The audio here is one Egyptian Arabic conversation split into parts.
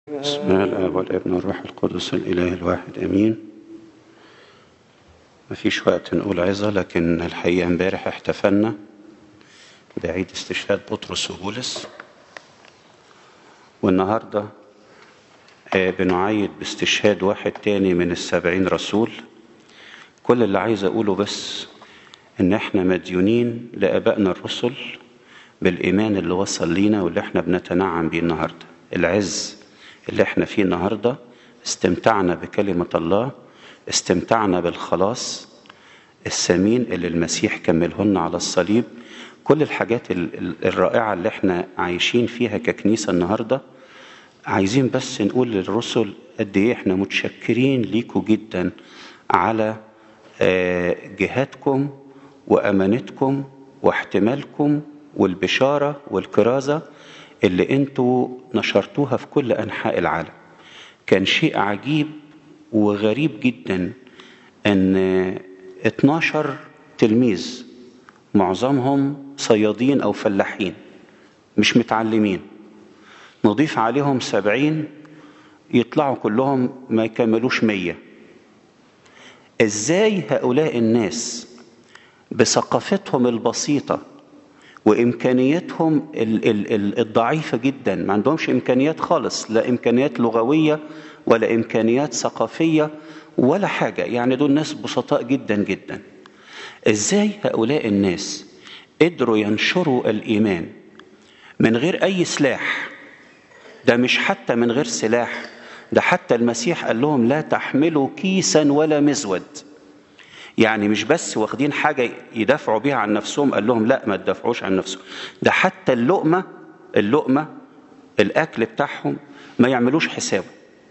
بسم الله الآب والابن والروح القدس الإله الواحد أمين مفيش وقت نقول عظة لكن الحقيقة امبارح احتفلنا بعيد استشهاد بطرس وبولس والنهاردة آه، بنعيد باستشهاد واحد تاني من السبعين رسول كل اللي عايز أقوله بس إن إحنا مديونين لآبائنا الرسل بالإيمان اللي وصل لينا واللي إحنا بنتنعم بيه النهاردة العز اللي إحنا فيه النهاردة استمتعنا بكلمة الله استمتعنا بالخلاص الثمين اللي المسيح كملهن على الصليب كل الحاجات ال- ال- الرائعة اللي احنا عايشين فيها ككنيسة النهاردة عايزين بس نقول للرسل قد ايه احنا متشكرين ليكوا جدا على آه، جهادكم وامانتكم واحتمالكم والبشارة والكرازة اللي انتوا نشرتوها في كل انحاء العالم كان شيء عجيب وغريب جدا ان 12 تلميذ معظمهم صيادين او فلاحين مش متعلمين نضيف عليهم سبعين يطلعوا كلهم ما يكملوش مية ازاي هؤلاء الناس بثقافتهم البسيطة وإمكانياتهم ال- ال- ال- الضعيفة جدا ما عندهمش إمكانيات خالص لا إمكانيات لغوية ولا إمكانيات ثقافية ولا حاجة يعني دول ناس بسطاء جدا جدا إزاي هؤلاء الناس قدروا ينشروا الإيمان من غير أي سلاح ده مش حتى من غير سلاح ده حتى المسيح قال لهم لا تحملوا كيسا ولا مزود يعني مش بس واخدين حاجة يدافعوا بيها عن نفسهم قال لهم لا ما تدافعوش عن نفسهم ده حتى اللقمة اللقمة الأكل بتاعهم ما يعملوش حسابه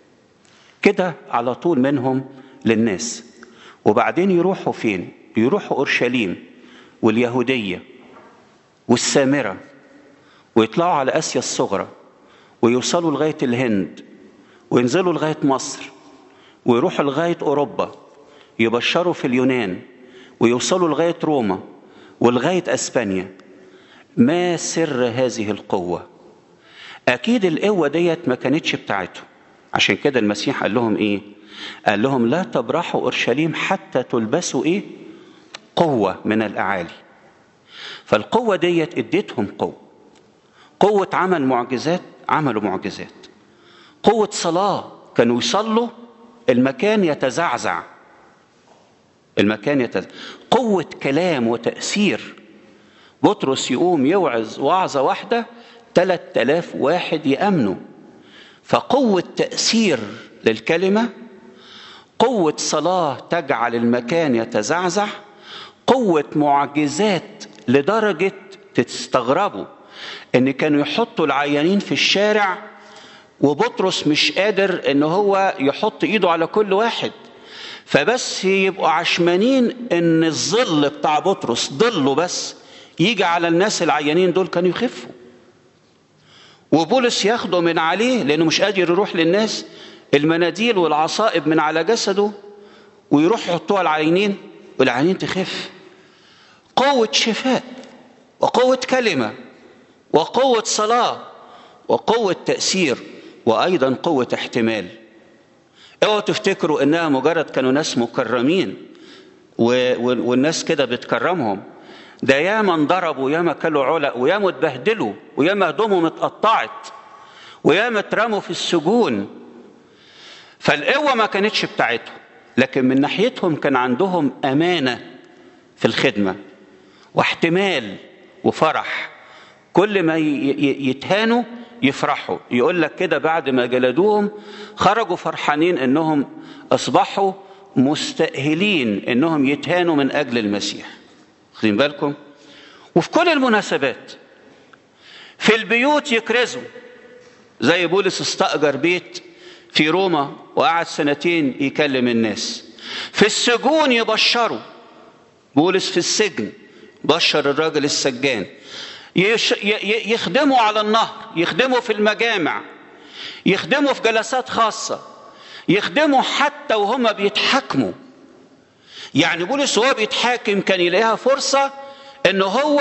كده على طول منهم للناس وبعدين يروحوا فين يروحوا أورشليم واليهودية والسامرة ويطلعوا على آسيا الصغرى ويوصلوا لغاية الهند وينزلوا لغاية مصر ويروحوا لغاية أوروبا يبشروا في اليونان ويوصلوا لغاية روما ولغاية أسبانيا ما سر هذه القوة أكيد القوة ديت ما كانتش بتاعتهم عشان كده المسيح قال لهم إيه قال لهم لا تبرحوا أورشليم حتى تلبسوا إيه قوة من الأعالي فالقوة ديت اديتهم قوة قوة عمل معجزات عملوا معجزات قوة صلاة كانوا يصلوا المكان يتزعزع المكان يتزعزع قوة كلام وتأثير بطرس يقوم يوعظ وعظة واحدة ثلاث آلاف واحد يأمنوا فقوة تأثير للكلمة قوة صلاة تجعل المكان يتزعزع قوة معجزات لدرجة تستغربوا ان كانوا يحطوا العيانين في الشارع وبطرس مش قادر ان هو يحط ايده على كل واحد فبس يبقوا عشمانين ان الظل بتاع بطرس ظله بس يجي على الناس العيانين دول كانوا يخفوا وبولس ياخده من عليه لانه مش قادر يروح للناس المناديل والعصائب من على جسده ويروح يحطوها على العينين والعينين تخف قوة شفاء وقوة كلمة وقوة صلاة وقوة تأثير وأيضا قوة احتمال اوعوا تفتكروا انها مجرد كانوا ناس مكرمين و- و- والناس كده بتكرمهم ده ياما انضربوا ياما كلوا علق وياما اتبهدلوا وياما هدومهم اتقطعت وياما اترموا في السجون فالقوة ما كانتش بتاعتهم لكن من ناحيتهم كان عندهم أمانة في الخدمة واحتمال وفرح كل ما ي- ي- يتهانوا يفرحوا يقول لك كده بعد ما جلدوهم خرجوا فرحانين انهم اصبحوا مستأهلين انهم يتهانوا من اجل المسيح واخدين بالكم وفي كل المناسبات في البيوت يكرزوا زي بولس استأجر بيت في روما وقعد سنتين يكلم الناس في السجون يبشروا بولس في السجن بشر الراجل السجان يش- ي- ي- يخدموا على النهر يخدموا في المجامع يخدموا في جلسات خاصة يخدموا حتى وهم بيتحاكموا يعني بولس وهو بيتحاكم كان يلاقيها فرصة ان هو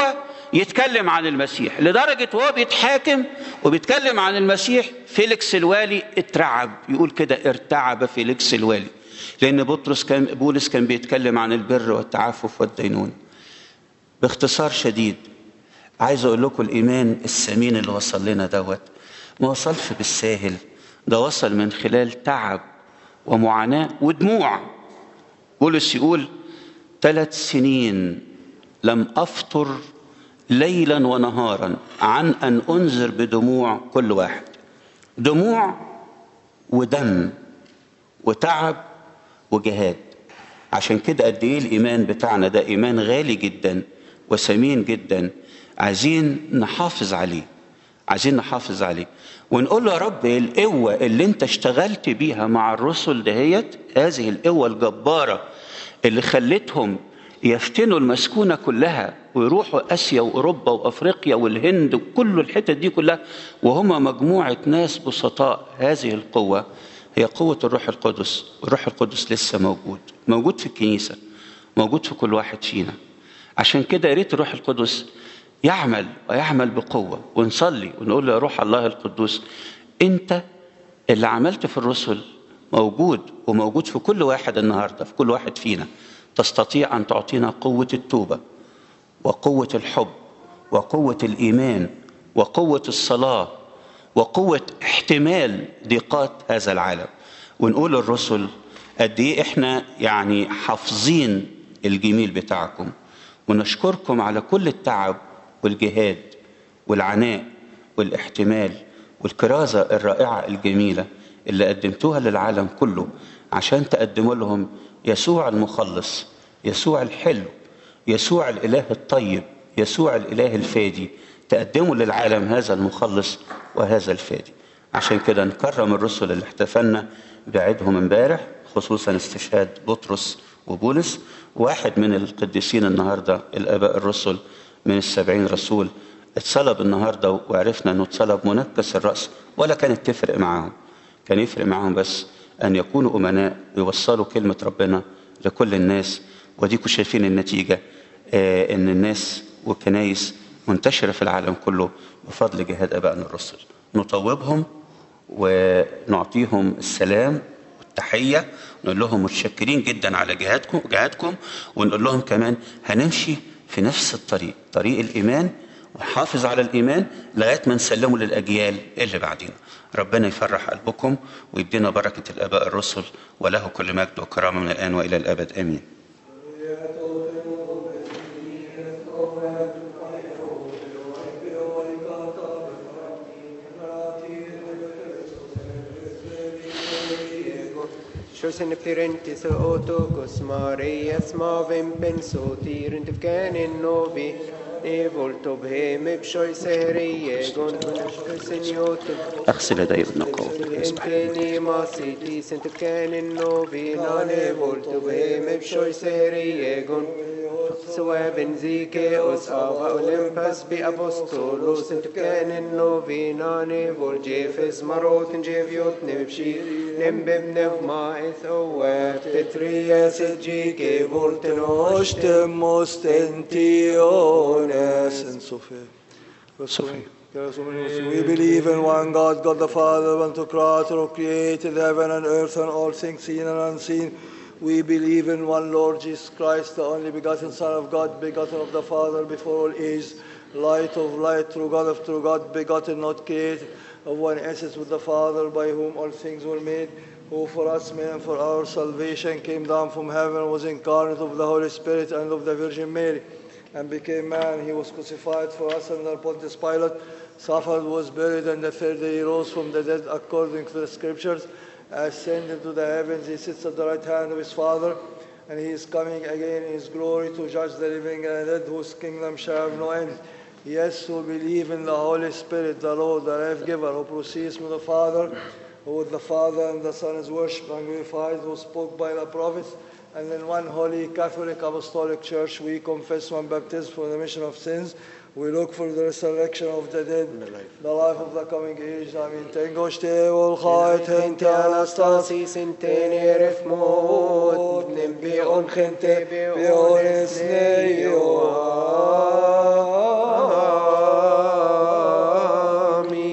يتكلم عن المسيح لدرجة وهو بيتحاكم وبيتكلم عن المسيح فيليكس الوالي اترعب يقول كده ارتعب فيليكس الوالي لأن بطرس كان بولس كان بيتكلم عن البر والتعفف والدينون باختصار شديد عايز أقول لكم الإيمان الثمين اللي وصل لنا دوت ما وصلش بالساهل ده وصل من خلال تعب ومعاناة ودموع بولس يقول ثلاث سنين لم أفطر ليلا ونهارا عن أن أنذر بدموع كل واحد دموع ودم وتعب وجهاد عشان كده قد ايه الايمان بتاعنا ده ايمان غالي جدا وثمين جدا عايزين نحافظ عليه عايزين نحافظ عليه ونقول له يا رب القوة اللي انت اشتغلت بيها مع الرسل دهيت هذه القوة الجبارة اللي خلتهم يفتنوا المسكونة كلها ويروحوا آسيا وأوروبا وأفريقيا والهند وكل الحتت دي كلها وهم مجموعة ناس بسطاء هذه القوة هي قوة الروح القدس الروح القدس لسه موجود موجود في الكنيسة موجود في كل واحد فينا عشان كده يا ريت الروح القدس يعمل ويعمل بقوة ونصلي ونقول له يا روح الله القدوس أنت اللي عملت في الرسل موجود وموجود في كل واحد النهارده في كل واحد فينا تستطيع ان تعطينا قوه التوبه وقوه الحب وقوه الايمان وقوه الصلاه وقوه احتمال ضيقات هذا العالم ونقول للرسل قد ايه احنا يعني حافظين الجميل بتاعكم ونشكركم على كل التعب والجهاد والعناء والاحتمال والكرازه الرائعه الجميله اللي قدمتوها للعالم كله عشان تقدموا لهم يسوع المخلص يسوع الحلو يسوع الاله الطيب يسوع الاله الفادي تقدموا للعالم هذا المخلص وهذا الفادي عشان كده نكرم الرسل اللي احتفلنا بعيدهم امبارح خصوصا استشهاد بطرس وبولس واحد من القديسين النهارده الاباء الرسل من السبعين رسول اتصلب النهارده وعرفنا انه اتصلب منكس الراس ولا كانت تفرق معاهم كان يفرق معاهم بس أن يكونوا أمناء يوصلوا كلمة ربنا لكل الناس وديكوا شايفين النتيجة آه أن الناس والكنايس منتشرة في العالم كله بفضل جهاد أبائنا الرسل نطوبهم ونعطيهم السلام والتحية نقول لهم متشكرين جدا على جهادكم جهادكم ونقول لهم كمان هنمشي في نفس الطريق طريق الإيمان ونحافظ على الإيمان لغاية ما نسلمه للأجيال اللي بعدين ربنا يفرح قلبكم ويدينا بركة الآباء الرسل وله كل مجد وكرامة من الآن وإلى الأبد آمين Schussen Firentis Otokos Marias Mavim Pensotir und Afghanin Novi volto bhem bshoy sehriye gon senyotum أغسل يدي بالنقاوة Enteni masiti sent kanin novi nane volto bhem bshoy sehriye gon سواب زيكي أصاب أولمبس بأبوستولوس انت كان النوفي ناني فولجيفس مروت جيفيوت نبشي نمبم نف ما إثوات تتريس جيكي فولتنوش Ostemostentiones and Sophia. Sophia. We believe in one God, God the Father, one to Creator, who created heaven and earth and all things seen and unseen. We believe in one Lord Jesus Christ, the only begotten Son of God, begotten of the Father before all age, light of light, true God of true God, begotten, not created, of one essence with the Father, by whom all things were made, who for us men and for our salvation came down from heaven, was incarnate of the Holy Spirit and of the Virgin Mary, and became man. He was crucified for us under Pontius Pilate, suffered, was buried, and the third day he rose from the dead according to the Scriptures, ascended to the heavens. He sits at the right hand of his Father, and he is coming again in his glory to judge the living and the dead, whose kingdom shall have no end. Yes, who believe in the Holy Spirit, the Lord, the life giver, who proceeds from the Father, who with the Father and the Son is worshipped and glorified, who spoke by the prophets, and in one holy Catholic Apostolic Church we confess one baptism for the remission of sins. We look for the resurrection of the dead, the life of the coming age. Amen. Tengoshte volchait hente anastasi Anastasis in Tenerif Mod, Nimbi on Gente, beones neo.